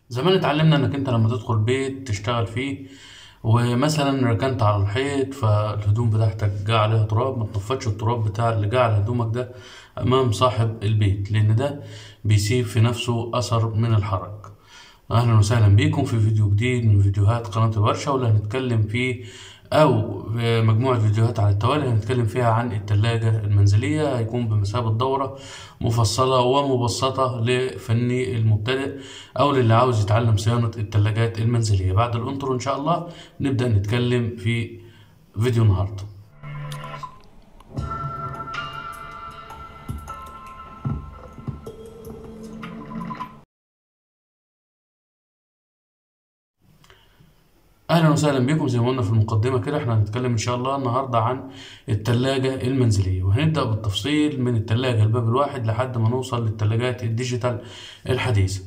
زمان اتعلمنا انك انت لما تدخل بيت تشتغل فيه ومثلا ركنت على الحيط فالهدوم بتاعتك جه عليها تراب ما تنفضش التراب بتاع اللي جه على هدومك ده امام صاحب البيت لان ده بيسيب في نفسه اثر من الحرج اهلا وسهلا بيكم في فيديو جديد من فيديوهات قناة الورشة واللي هنتكلم فيه او في مجموعة فيديوهات على التوالي هنتكلم فيها عن التلاجة المنزلية هيكون بمثابة دورة مفصلة ومبسطة لفني المبتدئ او للي عاوز يتعلم صيانة التلاجات المنزلية بعد الانترو ان شاء الله نبدأ نتكلم في فيديو النهارده اهلا وسهلا بكم زي ما قلنا في المقدمه كده احنا هنتكلم ان شاء الله النهارده عن الثلاجه المنزليه وهنبدا بالتفصيل من الثلاجه الباب الواحد لحد ما نوصل للثلاجات الديجيتال الحديثه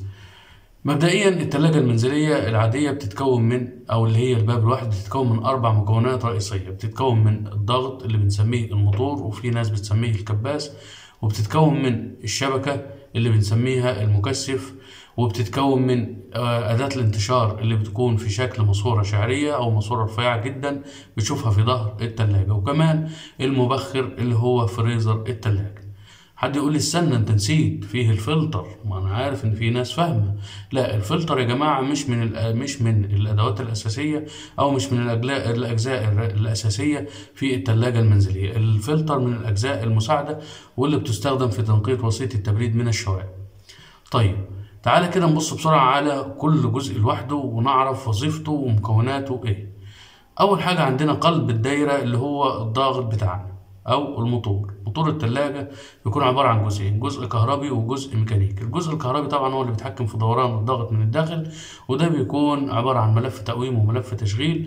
مبدئيا الثلاجه المنزليه العاديه بتتكون من او اللي هي الباب الواحد بتتكون من اربع مكونات رئيسيه بتتكون من الضغط اللي بنسميه الموتور وفي ناس بتسميه الكباس وبتتكون من الشبكه اللي بنسميها المكثف وبتتكون من أداة الانتشار اللي بتكون في شكل ماسورة شعرية أو ماسورة رفيعة جدا بتشوفها في ظهر التلاجة وكمان المبخر اللي هو فريزر التلاجة حد يقول لي استنى انت نسيت فيه الفلتر ما انا عارف ان في ناس فاهمه لا الفلتر يا جماعه مش من مش من الادوات الاساسيه او مش من الاجزاء الاجزاء الاساسيه في الثلاجه المنزليه الفلتر من الاجزاء المساعده واللي بتستخدم في تنقية وسيط التبريد من الشوائب طيب تعالى كده نبص بسرعة على كل جزء لوحده ونعرف وظيفته ومكوناته ايه أول حاجة عندنا قلب الدايرة اللي هو الضاغط بتاعنا أو الموتور موتور التلاجة بيكون عبارة عن جزئين جزء كهربي وجزء ميكانيكي الجزء الكهربي طبعا هو اللي بيتحكم في دوران الضغط من الداخل وده بيكون عبارة عن ملف تقويم وملف تشغيل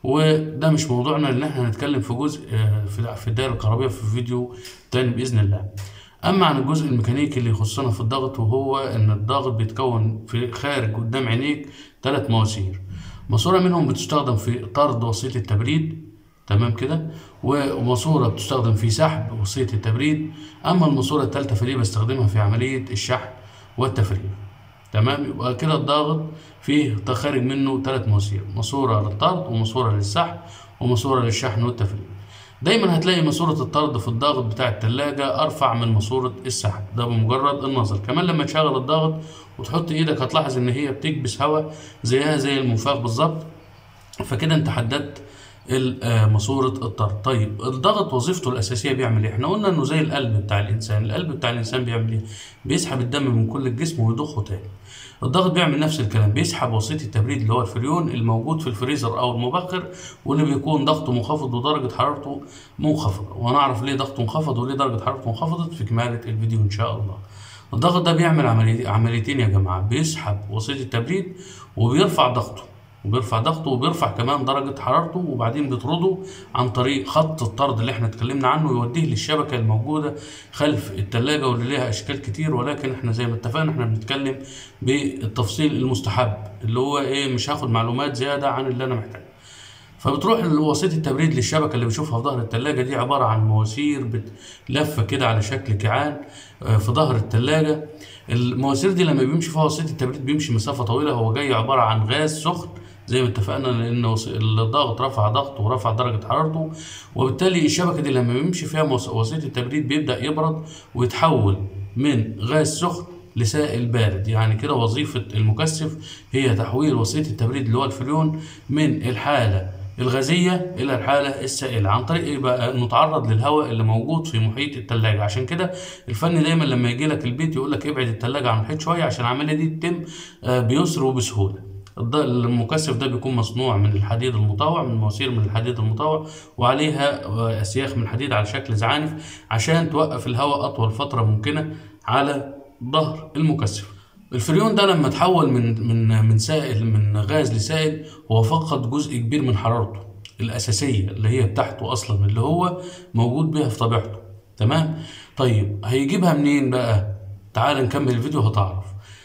وده مش موضوعنا لان احنا هنتكلم في جزء في الدائره الكهربائيه في فيديو تاني باذن الله اما عن الجزء الميكانيكي اللي يخصنا في الضغط وهو ان الضغط بيتكون في خارج قدام عينيك ثلاث مواسير ماسوره منهم بتستخدم في طرد وسيط التبريد تمام كده وماسوره بتستخدم في سحب وسيط التبريد اما الماسوره الثالثه فدي بستخدمها في عمليه الشحن والتفريغ تمام يبقى كده الضغط فيه خارج منه ثلاث مواسير ماسوره للطرد وماسوره للسحب وماسوره للشحن والتفريغ دايما هتلاقي ماسورة الطرد في الضغط بتاع التلاجة أرفع من ماسورة السحب ده بمجرد النظر كمان لما تشغل الضغط وتحط إيدك هتلاحظ إن هي بتكبس هواء زيها زي المنفاخ بالظبط فكده أنت حددت ماسورة الطرد طيب الضغط وظيفته الأساسية بيعمل إيه؟ إحنا قلنا إنه زي القلب بتاع الإنسان القلب بتاع الإنسان بيعمل إيه؟ بيسحب الدم من كل الجسم ويضخه تاني الضغط بيعمل نفس الكلام بيسحب وسيط التبريد اللي هو الفريون الموجود في الفريزر او المبخر واللي بيكون ضغطه منخفض ودرجه حرارته منخفضه وهنعرف ليه ضغطه منخفض وليه درجه حرارته انخفضت في كماله الفيديو ان شاء الله الضغط ده بيعمل عملي... عمليتين يا جماعه بيسحب وسيط التبريد وبيرفع ضغطه وبيرفع ضغطه وبيرفع كمان درجة حرارته وبعدين بيطرده عن طريق خط الطرد اللي احنا اتكلمنا عنه يوديه للشبكة الموجودة خلف التلاجة واللي ليها أشكال كتير ولكن احنا زي ما اتفقنا احنا بنتكلم بالتفصيل المستحب اللي هو ايه مش هاخد معلومات زيادة عن اللي أنا محتاجه فبتروح وسيط التبريد للشبكة اللي بنشوفها في ظهر التلاجة دي عبارة عن مواسير لفة كده على شكل كيعان في ظهر التلاجة المواسير دي لما بيمشي فيها وسيط التبريد بيمشي مسافة طويلة هو جاي عبارة عن غاز سخن زي ما اتفقنا لان الضغط رفع ضغطه ورفع درجه حرارته وبالتالي الشبكه دي لما بيمشي فيها وسيط التبريد بيبدا يبرد ويتحول من غاز سخن لسائل بارد يعني كده وظيفه المكثف هي تحويل وسيط التبريد اللي هو الفريون من الحاله الغازية إلى الحالة السائلة عن طريق إيه بقى نتعرض للهواء اللي موجود في محيط التلاجة عشان كده الفني دايما لما يجي لك البيت يقول لك ابعد التلاجة عن المحيط شوية عشان العملية دي تتم بيسر وبسهولة المكثف ده بيكون مصنوع من الحديد المطوع من مواسير من الحديد المطوع وعليها اسياخ من الحديد على شكل زعانف عشان توقف الهواء اطول فتره ممكنه على ظهر المكثف الفريون ده لما تحول من من من سائل من غاز لسائل هو فقد جزء كبير من حرارته الاساسيه اللي هي بتاعته اصلا اللي هو موجود بيها في طبيعته تمام طيب هيجيبها منين بقى تعال نكمل الفيديو هتعرف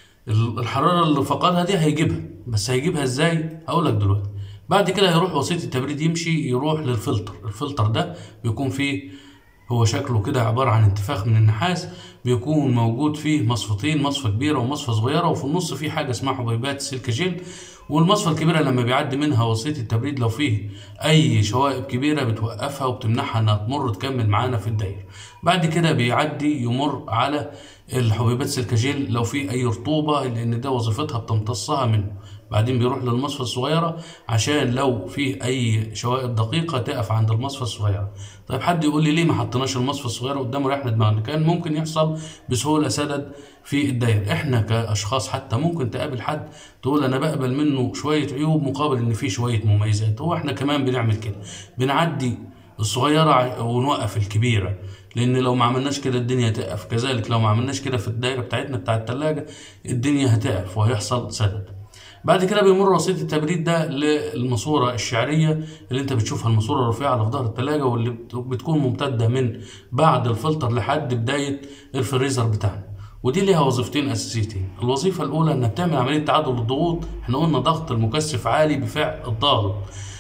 الحراره اللي فقدها دي هيجيبها بس هيجيبها ازاي هقول لك دلوقتي بعد كده هيروح وسيط التبريد يمشي يروح للفلتر الفلتر ده بيكون فيه هو شكله كده عبارة عن انتفاخ من النحاس بيكون موجود فيه مصفتين مصفى كبيرة ومصفى صغيرة وفي النص فيه حاجة اسمها حبيبات سلك جل والمصفى الكبيرة لما بيعدي منها وسيط التبريد لو فيه أي شوائب كبيرة بتوقفها وبتمنعها إنها تمر تكمل معانا في الدايرة بعد كده بيعدي يمر على الحبيبات سلك جل لو في أي رطوبة لأن ده وظيفتها بتمتصها منه بعدين بيروح للمصفى الصغيرة عشان لو في أي شوائب دقيقة تقف عند المصفى الصغيرة طيب حد يقول لي ليه ما حطيناش المصفى الصغيرة قدام ريحنا دماغنا كان ممكن يحصل بسهولة سدد في الدايرة احنا كأشخاص حتى ممكن تقابل حد تقول أنا بقبل منه شوية عيوب مقابل إن في شوية مميزات هو احنا كمان بنعمل كده بنعدي الصغيرة ونوقف الكبيرة لان لو ما عملناش كده الدنيا هتقف كذلك لو ما عملناش كده في الدايره بتاعتنا بتاع التلاجة الدنيا هتقف وهيحصل سدد بعد كده بيمر وسيط التبريد ده للماسوره الشعريه اللي انت بتشوفها الماسوره الرفيعه اللي في ظهر التلاجة واللي بتكون ممتده من بعد الفلتر لحد بدايه الفريزر بتاعنا ودي ليها وظيفتين اساسيتين الوظيفه الاولى انها بتعمل عمليه تعادل الضغوط احنا قلنا ضغط المكثف عالي بفعل الضاغط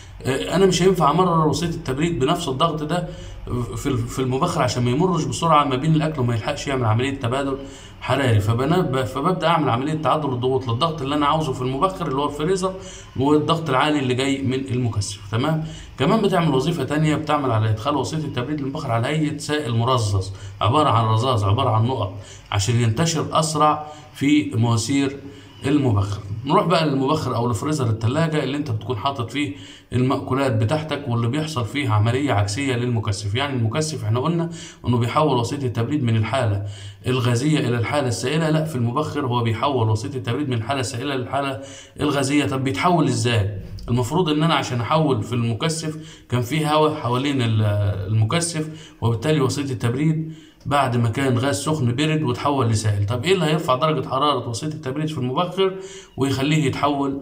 انا مش هينفع امرر وسيط التبريد بنفس الضغط ده في في المبخر عشان ما يمرش بسرعه ما بين الاكل وما يلحقش يعمل عمليه تبادل حراري فببدا اعمل عمليه تعادل الضغوط للضغط اللي انا عاوزه في المبخر اللي هو الفريزر والضغط العالي اللي جاي من المكثف تمام كمان بتعمل وظيفه تانية بتعمل على ادخال وسيط التبريد للمبخر على هيئه سائل مرصص عباره عن رذاذ عباره عن نقط عشان ينتشر اسرع في مواسير المبخر نروح بقى للمبخر او الفريزر التلاجة اللي انت بتكون حاطط فيه المأكولات بتاعتك واللي بيحصل فيه عملية عكسية للمكثف يعني المكثف احنا قلنا انه بيحول وسيط التبريد من الحالة الغازية الى الحالة السائلة لا في المبخر هو بيحول وسيط التبريد من الحالة السائلة للحالة الغازية طب بيتحول ازاي المفروض ان انا عشان احول في المكثف كان في هواء حوالين المكثف وبالتالي وسيط التبريد بعد ما كان غاز سخن برد وتحول لسائل طب ايه اللي هيرفع درجة حرارة وسيط التبريد في المبخر ويخليه يتحول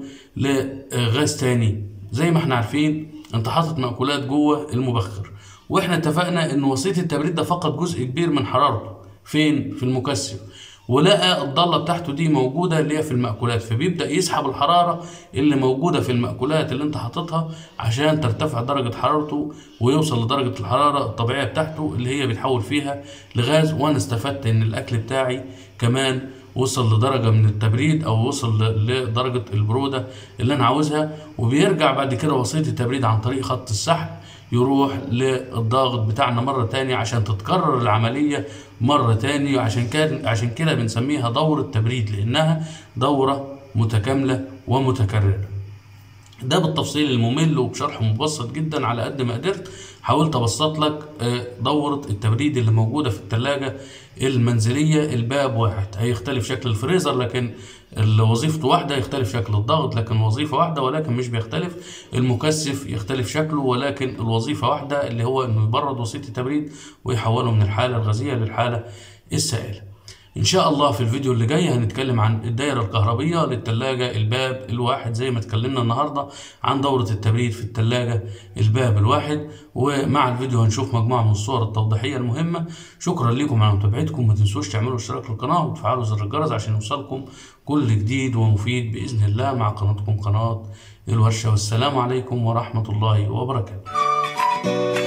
لغاز تاني زي ما احنا عارفين انت حاطط مأكولات جوه المبخر واحنا اتفقنا ان وسيط التبريد ده فقد جزء كبير من حرارته فين في المكثف ولقى الضله بتاعته دي موجوده اللي هي في المأكولات فبيبدأ يسحب الحراره اللي موجوده في المأكولات اللي انت حاططها عشان ترتفع درجه حرارته ويوصل لدرجه الحراره الطبيعيه بتاعته اللي هي بيتحول فيها لغاز وانا استفدت ان الاكل بتاعي كمان وصل لدرجه من التبريد او وصل لدرجه البروده اللي انا عاوزها وبيرجع بعد كده وسيط التبريد عن طريق خط السحب يروح للضاغط بتاعنا مرة تانية عشان تتكرر العملية مرة تانية عشان كده عشان كده بنسميها دورة تبريد لأنها دورة متكاملة ومتكررة. ده بالتفصيل الممل وبشرح مبسط جدا على قد ما قدرت حاولت ابسط لك دورة التبريد اللي موجودة في التلاجة المنزلية الباب واحد هيختلف شكل الفريزر لكن وظيفته واحدة يختلف شكل الضغط لكن وظيفة واحدة ولكن مش بيختلف المكثف يختلف شكله ولكن الوظيفة واحدة اللي هو انه يبرد وسيط التبريد ويحوله من الحالة الغازية للحالة السائلة ان شاء الله في الفيديو اللي جاي هنتكلم عن الدايره الكهربيه للثلاجه الباب الواحد زي ما اتكلمنا النهارده عن دوره التبريد في الثلاجه الباب الواحد ومع الفيديو هنشوف مجموعه من الصور التوضيحيه المهمه شكرا لكم على متابعتكم ما تنسوش تعملوا اشتراك في القناه وتفعلوا زر الجرس عشان يوصلكم كل جديد ومفيد باذن الله مع قناتكم قناه الورشه والسلام عليكم ورحمه الله وبركاته